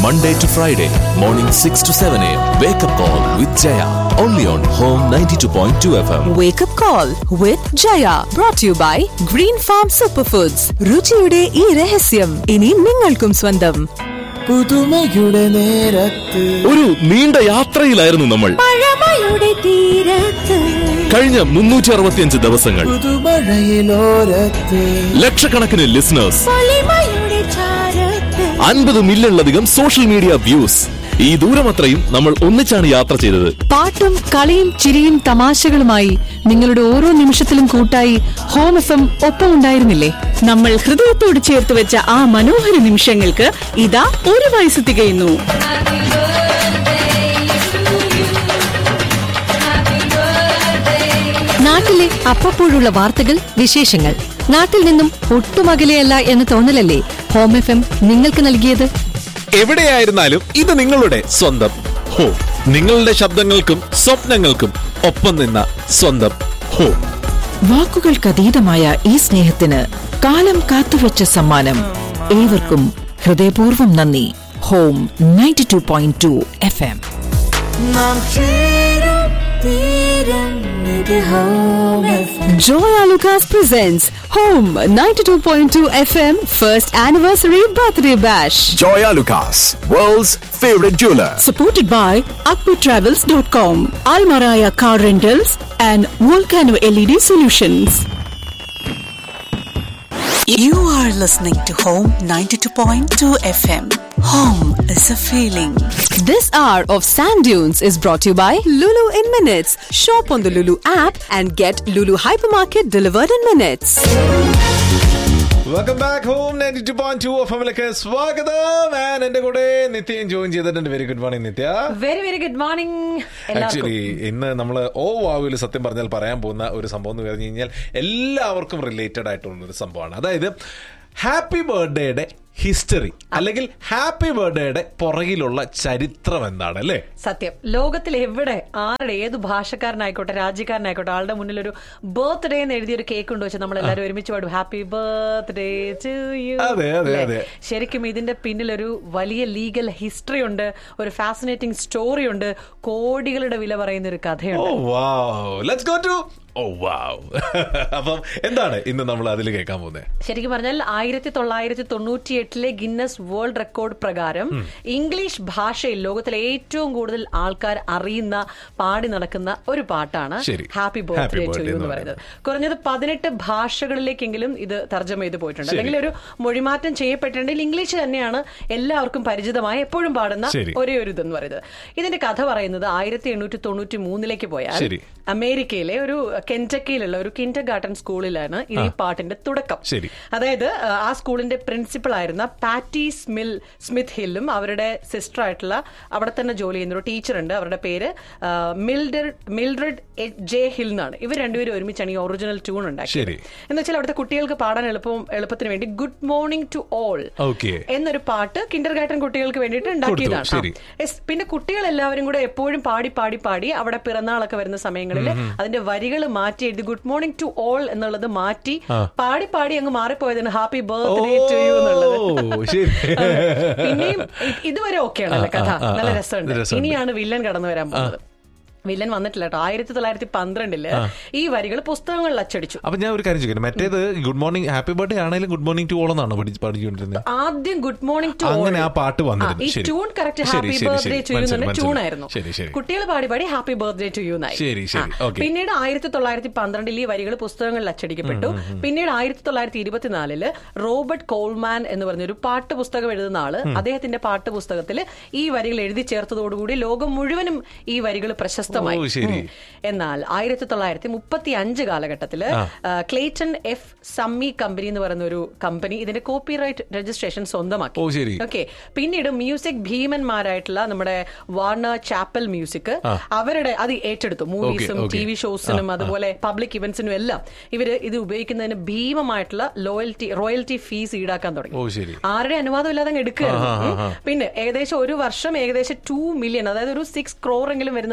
Monday to Friday, morning 6 to 7 a.m. Wake up call with Jaya. Only on Home 92.2 FM. Wake up call with Jaya brought to you by Green Farm Superfoods. രുചിയുടെ ഈ രഹസ്യം ഇനി നിങ്ങൾക്കും സ്വന്തം പുതുമയുടെ നേരത്ത് ഒരു നീണ്ട യാത്രയിലായിരുന്നു നമ്മൾ പഴമയുടെ തീരത്ത് കഴിഞ്ഞ മുന്നൂറ്റി അറുപത്തിയഞ്ച് ദിവസങ്ങൾ പുതുമഴയിലോരത്ത് ലക്ഷക്കണക്കിന് ലിസണേഴ്സ് പൊലിമയുടെ ചാരത്ത് അൻപത് മില്യണിലധികം സോഷ്യൽ മീഡിയ വ്യൂസ് ഈ ദൂരമത്രയും നമ്മൾ ഒന്നിച്ചാണ് യാത്ര ചെയ്തത് പാട്ടും കളിയും ചിരിയും തമാശകളുമായി നിങ്ങളുടെ ഓരോ നിമിഷത്തിലും കൂട്ടായി ഹോം എഫ് എം ഒപ്പം ഉണ്ടായിരുന്നില്ലേ നമ്മൾ ഹൃദയത്തോട് ചേർത്ത് വെച്ച ആ മനോഹര നിമിഷങ്ങൾക്ക് ഇതാ ഒരു വയസ്സ് തികയുന്നു നാട്ടിലെ അപ്പപ്പോഴുള്ള വാർത്തകൾ വിശേഷങ്ങൾ നാട്ടിൽ നിന്നും ഒട്ടും അകലെയല്ല എന്ന തോന്നലല്ലേ ഹോം എഫ് എം നിങ്ങൾക്ക് നൽകിയത് എവിടെയായിരുന്നാലും ഇത് നിങ്ങളുടെ സ്വന്തം ഹോ നിങ്ങളുടെ ശബ്ദങ്ങൾക്കും സ്വപ്നങ്ങൾക്കും ഒപ്പം നിന്ന സ്വന്തം ഹോ വാക്കുകൾക്കതീതമായ ഈ സ്നേഹത്തിന് കാലം കാത്തുവച്ച സമ്മാനം ഏവർക്കും ഹൃദയപൂർവ്വം നന്ദി home ninety two point two F M നാം ചേരും തീരം ഇത് home Joya Lucas presents Home 92.2 FM First Anniversary Birthday Bash. Joya Lucas, world's favorite jeweler. supported by akputravels.com, Almaraya Car Rentals and Volcano LED Solutions. You are listening to Home 92.2 FM. Home is a feeling. This hour of Sand Dunes is brought to you by Lulu in Minutes. Shop on the Lulu app and get Lulu Hypermarket delivered in minutes. Welcome back home ninety two point two F എമ്മിലേക്ക് സ്വാഗതം and എന്റെ കൂടെ നിത്യയും join ചെയ്തിട്ടുണ്ട് very good morning Nithya very very good morning actually ഇന്ന് നമ്മൾ ഓ വാവിൽ സത്യം പറഞ്ഞാൽ പറയാൻ പോകുന്ന ഒരു സംഭവം എന്ന് പറഞ്ഞു കഴിഞ്ഞാൽ എല്ലാവർക്കും റിലേറ്റഡ് ആയിട്ടുള്ള ഒരു സംഭവമാണ് അതായത് ഹാപ്പി ബർത്ത്ഡേയുടെ ഹിസ്റ്ററി അല്ലെങ്കിൽ ഹാപ്പി ബർത്ത്ഡേയുടെ പുറകിലുള്ള ചരിത്രം എന്താണ് അല്ലേ സത്യം ലോകത്തിൽ എവിടെ ആരുടെ ഏത് ഭാഷക്കാരനായിക്കോട്ടെ രാജ്യക്കാരനായിക്കോട്ടെ ആളുടെ മുന്നിൽ ഒരു ബർത്ത്ഡേ എന്ന് എഴുതിയ ഒരു കേക്ക് കൊണ്ട് വെച്ചാൽ നമ്മൾ എല്ലാവരും ഒരുമിച്ച് പാടും ഹാപ്പി ബർത്ത്ഡേ ടു യു അതെ, അതെ, അതെ. ശരിക്കും ഇതിന്റെ പിന്നിൽ ഒരു വലിയ ലീഗൽ ഹിസ്റ്ററി ഉണ്ട് ഒരു ഫാസിനേറ്റിംഗ് സ്റ്റോറി ഉണ്ട് കോടികളുടെ വില പറയുന്ന ഒരു ഓ കഥയുണ്ട് വാവ് ലെറ്റ്സ് ഗോ ടു ഓ വാവ് അപ്പം എന്താണ് ഇന്ന് നമ്മൾ അതിൽ കേൾക്കാൻ പോകുന്നത് ശരിക്കും പറഞ്ഞാൽ ആയിരത്തി തൊള്ളായിരത്തി തൊണ്ണൂറ്റി എട്ടിലെ ഗിന്നസ് വേൾഡ് റെക്കോർഡ് പ്രകാരം ഇംഗ്ലീഷ് ഭാഷയിൽ ലോകത്തിലെ ഏറ്റവും കൂടുതൽ ആൾക്കാർ അറിയുന്ന പാടി നടക്കുന്ന ഒരു പാട്ടാണ് ശരി. Happy Happy birthday to birthday you എന്ന് എന്ന് പറയുന്നത് കുറഞ്ഞത് പതിനെട്ട് ഭാഷകളിലേക്കെങ്കിലും ഇത് തർജ്ജമ ചെയ്ത് പോയിട്ടുണ്ട് ശരി. അല്ലെങ്കിൽ ഒരു മൊഴിമാറ്റം ചെയ്യപ്പെട്ടിട്ടുണ്ടെങ്കിൽ ഇംഗ്ലീഷ് തന്നെയാണ് എല്ലാവർക്കും പരിചിതമായ എപ്പോഴും പാടുന്ന ശരി. ഒരേ ഒരു ഇതെന്ന് പറയുന്നത് ഇതിന്റെ കഥ പറയുന്നത് ആയിരത്തി എണ്ണൂറ്റി തൊണ്ണൂറ്റി മൂന്നിലേക്ക് പോയാൽ ശരി. അമേരിക്കയിലെ ഒരു കെൻറ്റക്കിയിലുള്ള ഒരു കിൻഡർ ഗാർട്ടൻ സ്കൂളിലാണ് ഇത് ഈ പാട്ടിന്റെ തുടക്കം ശരി. അതായത് ആ, ആ സ്കൂളിന്റെ പ്രിൻസിപ്പൾ ആയിരുന്ന പാറ്റി സ്മിൽ സ്മിത്ത് ഹില്ലും അവരുടെ സിസ്റ്റർ ആയിട്ടുള്ള അവിടെ തന്നെ ജോലി ചെയ്യുന്ന ഒരു ടീച്ചർ ഉണ്ട് അവരുടെ പേര് ആ, മിൽഡർ മിൽഡ്രഡ് എ- ജെ ഹിൽ എന്നാണ് ഇവർ രണ്ടുപേരും ഒരുമിച്ചാണ് ഈ ഒറിജിനൽ ട്യൂൺ ഉണ്ടാക്കിയത് ശരി. എന്ന് വെച്ചാൽ അവിടുത്തെ കുട്ടികൾക്ക് പാടാൻ എളുപ്പം എളുപ്പത്തിന് വേണ്ടി good morning to all Okay. എന്നൊരു പാട്ട് കിൻഡർ ഗാർട്ടൻ കുട്ടികൾക്ക് വേണ്ടിയിട്ട് ഉണ്ടാക്കിയതാണ് ശരി. ആ. Yes, പിന്നെ കുട്ടികൾ എല്ലാവരും കൂടെ എപ്പോഴും പാടി പാടി പാടി അവിടെ പിറന്നാളൊക്കെ വരുന്ന സമയങ്ങളിൽ അതിന്റെ വരികൾ മാറ്റി എഴുതി ഗുഡ് മോർണിംഗ് ടു ഓൾ എന്നുള്ളത് മാറ്റി പാടി പാടി അങ്ങ് മാറിപ്പോയതാണ് ഹാപ്പി ബർത്ത്ഡേ ടു യു എന്നുള്ളത് ഓ ശരി പിന്നെയും ഇ- ഇതുവരെ ഓക്കെയാണ് കഥ ആ, ആ, നല്ല ആ, രസമുണ്ട് രസമുണ്ട്. ഇനിയാണ് വില്ലൻ കടന്നു വരാൻ പോകുന്നത് വില്ലൻ വന്നിട്ടില്ല കേട്ടോ ആയിരത്തി തൊള്ളായിരത്തി പന്ത്രണ്ടില് ഈ വരികൾ പുസ്തകങ്ങളിൽ അച്ചടിച്ചു അപ്പൊ ഞാൻ ഒരു കാര്യം ചോദിക്കട്ടെ മറ്റേത് ഗുഡ് മോർണിംഗ് ഹാപ്പി ബർത്ത്ഡേ ആണെങ്കിലും ഗുഡ് മോർണിംഗ് ടു ഓൾ എന്നാണോ പഠിച്ച് പഠിച്ചുകൊണ്ടിരുന്നത് ആദ്യം ഗുഡ് മോർണിംഗ് ടു അങ്ങനെ ആ പാട്ട് വന്നിരുന്നു. ഈ ശരി. ട്യൂൺ കറക്റ്റ് ശരി, ഹാപ്പി ശരി, ബർത്ത്ഡേ ശരി. ടു യു മനസ്സിലായി, ട്യൂൺ മനസ്സിലായി. ആയിരുന്നു ശരി, ശരി. കുട്ടികൾ പാടി പാടി ഹാപ്പി ബർത്ത്ഡേ ടു യു എന്നായി ശരി, ശരി. ആ. Okay. പിന്നീട് ആയിരത്തി തൊള്ളായിരത്തി പന്ത്രണ്ടിൽ ഈ വരികൾ പുസ്തകങ്ങളിൽ അച്ചടിക്കപ്പെട്ടു പിന്നീട് ആയിരത്തി തൊള്ളായിരത്തി ഇരുപത്തിനാലില് റോബർട്ട് കോൾമാൻ എന്ന് പറഞ്ഞ ഒരു പാട്ട് പുസ്തകം എഴുതുന്ന ആള് അദ്ദേഹത്തിന്റെ പാട്ട് പുസ്തകത്തിൽ ഈ വരികൾ എഴുതി ചേർത്തതോടുകൂടി ലോകം മുഴുവനും ഈ വരികൾ പ്രശസ്തമായി ഓ, ശരി. ഉം. എന്നാൽ ആയിരത്തി തൊള്ളായിരത്തി മുപ്പത്തി അഞ്ച് കാലഘട്ടത്തില് ക്ലേറ്റൺ എഫ് സമ്മി കമ്പനി എന്ന് പറയുന്ന ഒരു കമ്പനി ഇതിന്റെ കോപ്പിറൈറ്റ് രജിസ്ട്രേഷൻ സ്വന്തമാക്കി ഓ, ശരി. ഓക്കെ പിന്നീട് മ്യൂസിക് ഭീമന്മാരായിട്ടുള്ള നമ്മുടെ വാർണർ ചാപ്പൽ മ്യൂസിക് അവരുടെ അത് ഏറ്റെടുത്തു മൂവീസും okay. ടി വി ഷോസിനും അതുപോലെ പബ്ലിക് ഇവന്റ്സിനും എല്ലാം ഇവര് ഇത് ഉപയോഗിക്കുന്നതിന് ഭീമമായിട്ടുള്ള ലോയൽറ്റി റോയൽറ്റി ഫീസ് ഈടാക്കാൻ തുടങ്ങി ഓ ശരി ആരുടെ അനുവാദം ഇല്ലാതെ അങ്ങ് എടുക്കുകയായിരുന്നു ആ, ആ, ആ. ഉം. പിന്നെ ഏകദേശം ഒരു വർഷം ഏകദേശം ടു മില്യൺ അതായത് ഒരു സിക്സ് ക്രോർ എങ്കിലും വരുന്നതിലധികം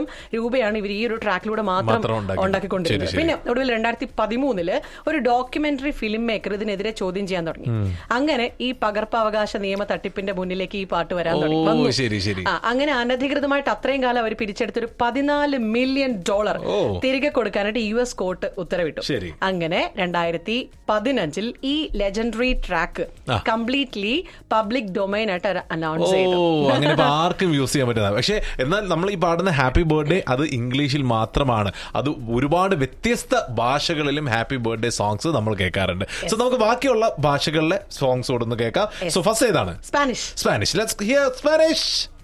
രൂപയാണ് ഇവർ ഈ ഒരു ട്രാക്കിലൂടെ മാത്രം മാത്രം ഉണ്ടാക്കി. ഉണ്ടാക്കിക്കൊണ്ടിരുന്നത് ശരി, ശരി. പിന്നെ ഒടുവിൽ രണ്ടായിരത്തി പതിമൂന്നില് ഒരു ഡോക്യുമെന്ററി ഫിലിം മേക്കർ ഇതിനെതിരെ ചോദ്യം ചെയ്യാൻ തുടങ്ങി അങ്ങനെ ഈ പകർപ്പവകാശ നിയമ തട്ടിപ്പിന്റെ മുന്നിലേക്ക് ഈ പാട്ട് വരാൻ ഓ, തുടങ്ങി വന്നു. ശരി, ശരി. ആ, അങ്ങനെ അനധികൃതമായിട്ട് അത്രയും കാലം അവർ പിരിച്ചെടുത്തൊരു പതിനാല് മില്യൺ ഡോളർ ഓ. തിരികെ കൊടുക്കാനായിട്ട് യു എസ് കോർട്ട് ഉത്തരവിട്ടു ശരി. അങ്ങനെ രണ്ടായിരത്തി പതിനഞ്ചിൽ ഈ ലെജൻഡറി ട്രാക്ക് ആ. കംപ്ലീറ്റ്ലി പബ്ലിക് ഡൊമൈൻ ആയിട്ട് ഓ അനൗൺസ് ചെയ്തു അങ്ങനെ ഇപ്പൊ ആർക്കും യൂസ് ചെയ്യാൻ പറ്റുന്ന പക്ഷേ എന്നാൽ നമ്മൾ ഈ പാടുന്ന ഹാപ്പി ബർത്ത്ഡേ അത് ഇംഗ്ലീഷിൽ മാത്രമാണ് അത് ഒരുപാട് വ്യത്യസ്ത ഭാഷകളിലും ഹാപ്പി ബർത്ത്ഡേ സോങ്സ് നമ്മൾ കേൾക്കാറുണ്ട് സോ നമുക്ക് ബാക്കിയുള്ള ഭാഷകളിലെ സോങ്സ് ഓടുന്ന് കേൾക്കാം സോ ഫസ്റ്റ് ഏതാണ് Spanish Spanish let's hear Spanish